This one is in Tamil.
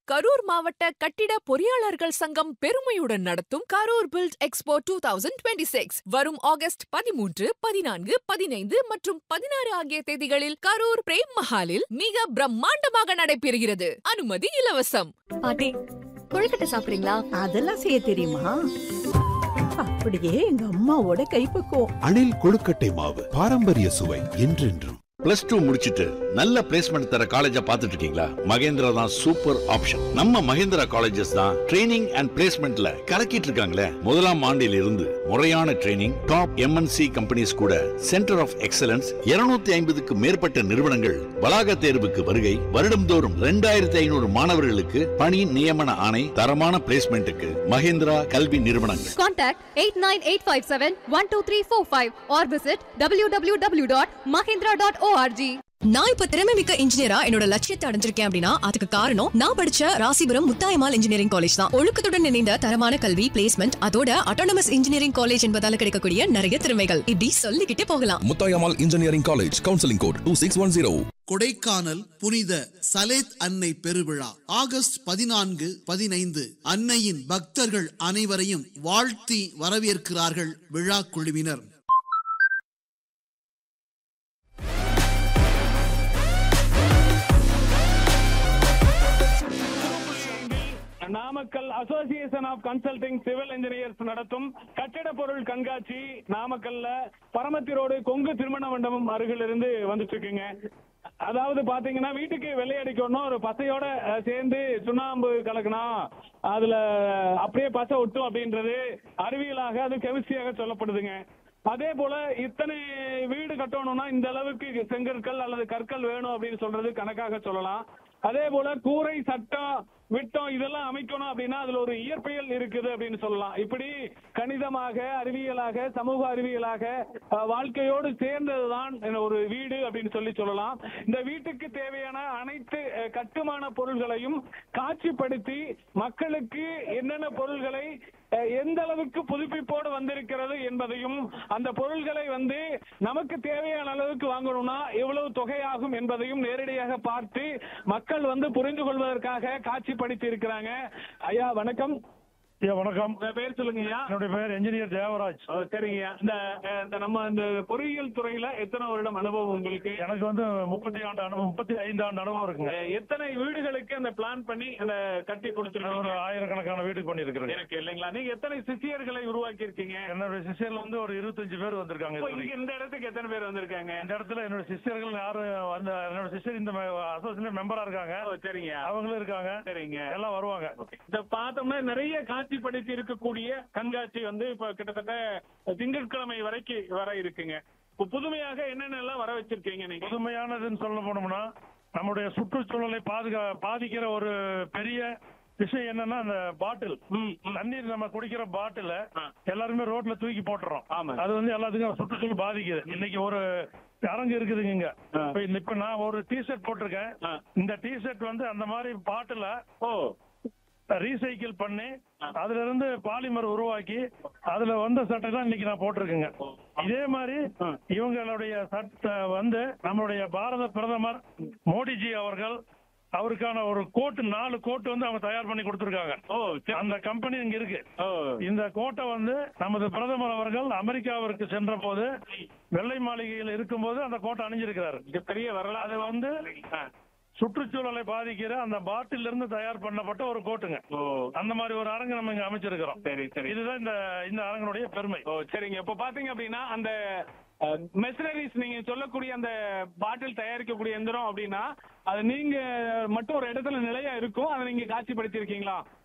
கரூர் மாவட்ட கட்டிட பொறியாளர்கள் சங்கம் பெருமையுடன் நடத்தும் Karur build expo two thousand twenty six வரும் ஆகஸ்ட் பதிமூன்று பதினான்கு பதினைந்து மற்றும் பதினாறு ஆகிய தேதிகளில் கரூர் பிரேம் மஹாலில் மிக பிரம்மாண்டமாக நடைபெறுகிறது அனுமதி இலவசம் பாட்டி கொழுக்கட்டை சாப்பிடுறீங்களா அதெல்லாம் செய்ய தெரியுமா அப்படியே எங்க அம்மாவோட கைப்பக்குவம் அணில் கொழுக்கட்டை மாவு பாரம்பரிய சுவை என்றென்றும் பிளஸ் டூ முடிச்சிட்டு நல்ல பிளேஸ்மெண்ட் தர காலேஜா பார்த்துட்டு இருக்கீங்களா மகேந்திரா தான் சூப்பர் ஆப்ஷன் நம்ம மகேந்திரா காலேஜஸ் தான் ட்ரைனிங் அண்ட் பிளேஸ்மெண்ட்ல கலக்கிட்டு இருக்காங்களே முதலாம் ஆண்டில் இருந்து முறையான ட்ரைனிங் டாப் எம்என்சி கம்பெனிஸ் கூட சென்டர் ஆஃப் எக்ஸலன்ஸ் 250 ஐம்பதுக்கு மேற்பட்ட நிறுவனங்கள் வளாக தேர்வுக்கு வருகை வருடம்தோறும் ரெண்டாயிரத்தி ஐநூறு மாணவர்களுக்கு பணி நியமன ஆணை தரமான பிளேஸ்மெண்ட்டுக்கு மகேந்திரா கல்வி நிறுவனங்கள் Contact 89857-12345 or visit www.mahindra.org. நான் இப்ப திறமை மிக்க இன்ஜினியரா என்னோட லட்சியத்தை அடைஞ்சிருக்கேன் அப்படின்னா அதுக்கு காரணம் நான் படிச்ச ராசிபுரம் முத்தாயமால் இன்ஜினியரிங் காலேஜ் தான் ஒழுக்கத்துடன் இணைந்த தரமான கல்வி பிளேஸ்மெண்ட் அதோட அட்டானமஸ் இன்ஜினியரிங் காலேஜ் என்பதால கிடைக்கக்கூடிய நிறைய திறமைகள் இப்படி சொல்லிக்கிட்டே போகலாம் Muthayammal engineering college counselling code two six one zero Kodaikanal புனித சலேத் அன்னை பெருவிழா ஆகஸ்ட் பதினான்கு பதினைந்து அன்னையின் பக்தர்கள் அனைவரையும் வாழ்த்தி வரவேற்கிறார்கள் விழா குழுவினர் Namakkal association of consulting civil engineers நடத்தும் கட்டிட பொருள் கண்காட்சி நாமக்கல்ல பரமத்தி ரோடு கொங்கு திருமண மண்டபம் அருகில் இருந்து வந்துட்டு இருக்குங்க அதாவது பாத்தீங்கன்னா வீட்டுக்கு வெள்ளை அடிக்கணும் ஒரு பசையோட அஹ், சேர்ந்து சுண்ணாம்பு கலக்கணும் அதுல அப்படியே பசை ஒட்டும் அப்படின்றது அறிவியலாக அது கெமிஸ்ட்ரியாக சொல்லப்படுதுங்க அதே போல இத்தனை வீடு கட்டணும்னா இந்த அளவுக்கு செங்கற்கள் அல்லது கற்கள் வேணும் அப்படின்னு சொல்றது கணக்காக சொல்லலாம் அதே போல கூரை சட்டம் விட்டம் இதெல்லாம் அமைக்கணும் அப்படின்னா அதுல ஒரு இயற்பியல் இருக்குது அப்படின்னு சொல்லலாம் இப்படி கணிதமாக அறிவியலாக சமூக அறிவியலாக அஹ், வாழ்க்கையோடு சேர்ந்ததுதான் இந்த ஒரு வீடு அப்படின்னு சொல்லி சொல்லலாம் இந்த வீட்டுக்கு தேவையான அனைத்து அஹ், கட்டுமான பொருள்களையும் காட்சிப்படுத்தி மக்களுக்கு என்னென்ன பொருள்களை அஹ், எந்த அளவுக்கு புதுப்பிப்போடு வந்திருக்கிறது என்பதையும் அந்த பொருள்களை வந்து நமக்கு தேவையான அளவுக்கு வாங்கணும்னா எவ்வளவு தொகையாகும் என்பதையும் நேரடியாக பார்த்து மக்கள் வந்து புரிந்து கொள்வதற்காக காட்சிப்படுத்தி இருக்கிறாங்க ஐயா வணக்கம் ஐயா வணக்கம் உங்க பேர் சொல்லுங்க ஐயா என்னுடைய பெயர் என்ஜினியர் தேவராஜ் ஓ, சரிங்க ஐயா. இந்த அஹ், இந்த நம்ம இந்த பொறியியல் துறையில எத்தனை வருடம் அனுபவம் உங்களுக்கு எனக்கு வந்து முப்பத்தி ஆண்டு அனுபவம் முப்பத்தி ஐந்து ஆண்டு அனுபவம் இருக்குங்க அஹ், எத்தனை வீடுகளுக்கு அந்த பிளான் பண்ணி அந்த கட்டி நான் ஒரு கொடுத்துருக்கோம் ஆயிரக்கணக்கான வீட்டுக்கு பண்ணியிருக்கிறேன் இருக்கு இல்லைங்களா நீங்க எத்தனை சிஷியர்களை உருவாக்கி இருக்கீங்க என்னுடைய சிஸ்டர்ல வந்து ஒரு இருபத்தஞ்சு பேர் வந்திருக்காங்க இப்போ இது இங்க வரைக்கும். இந்த இடத்துக்கு எத்தனை பேர் வந்திருக்காங்க இந்த இடத்துல என்னோட சிஸ்டர்கள் யாரும் வந்து என்னோட சிஸ்டர் இந்த அசோசியேஷன் மெம்பரா இருக்காங்க ஓ, சரிங்க அவங்களும் இருக்காங்க சரிங்க எல்லாம் வருவாங்க இத பார்த்தோம்னா நிறைய காட்சிப்படுத்தி இருக்கக்கூடிய கண்காட்சி வந்து இப்ப கிட்டத்தட்ட திங்கட்கிழமை வரைக்கும் வர இருக்குங்க இப்போ புதுமையாக என்னென்னலாம் வர வச்சிருக்கீங்க நீங்க புதுமையானதுன்னு சொல்ல போனோம்னா நம்முடைய சுற்றுச்சூழலை பாதுகா பாதிக்கிற ஒரு பெரிய விஷயம் என்னன்னா அந்த பாட்டில் ம், ம். தண்ணீர் நம்ம குடிக்கிற பாட்டில ஆ. எல்லாருமே ரோட்ல தூக்கி போட்டுறோம் ஆமா. அது வந்து எல்லாத்துக்கும் சுற்றுச்சூழல் பாதிக்குது இன்னைக்கு ஒரு அரங்கு இருக்குதுங்க இங்க ஆ. இப்ப இந்த- இப்ப நான் ஒரு டி ஷர்ட் போட்டிருக்கேன் ஆ. இந்த டி ஷர்ட் வந்து அந்த மாதிரி பாட்டில ஓ ரீசைக்கிள் பண்ணி அதுல இருந்து பாலிமர் உருவாக்கி அதுல வந்த சட்டை தான் இன்னைக்கு நான் போட்டிருக்கேங்க இதே மாதிரி ஆ. இவங்களுடைய சட்டை வந்து நம்மளுடைய பாரத பிரதமர் மோடிஜி அவர்கள் அவருக்கான ஒரு கோட்டு நாலு கோட்டு வந்து அவங்க தயார் பண்ணி கொடுத்திருக்காங்க ஓ சரி. அந்த கம்பெனி இங்க இருக்கு ஓ இந்த கோட்டை வந்து நமது பிரதமர் அவர்கள் அமெரிக்காவிற்கு சென்ற போது வெள்ளை மாளிகையில் இருக்கும்போது அந்த கோட்டை அணிஞ்சிருக்கிறாரு இது பெரிய வரலாறு அது வந்து ஆ. சுற்றுச்சூழலை பாதிக்கிற அந்த பாட்டில் இருந்து தயார் பண்ணப்பட்ட ஒரு கோட்டுங்க ஓ அந்த மாதிரி ஒரு அரங்கு நம்ம இங்க அமைச்சிருக்கிறோம் சரி சரி இதுதான் இந்த இந்த அரங்கனுடைய பெருமை ஓ சரிங்க இப்போ பாத்தீங்க அப்படின்னா அந்த மெஷினரிஸ் நீங்க சொல்லக்கூடிய அந்த பாட்டில் தயாரிக்கக்கூடிய எந்திரம் அப்படின்னா அது நீங்க மட்டும் ஒரு இடத்துல நிலையா இருக்கும் அதை நீங்க காட்சிப்படுத்தி இருக்கீங்களா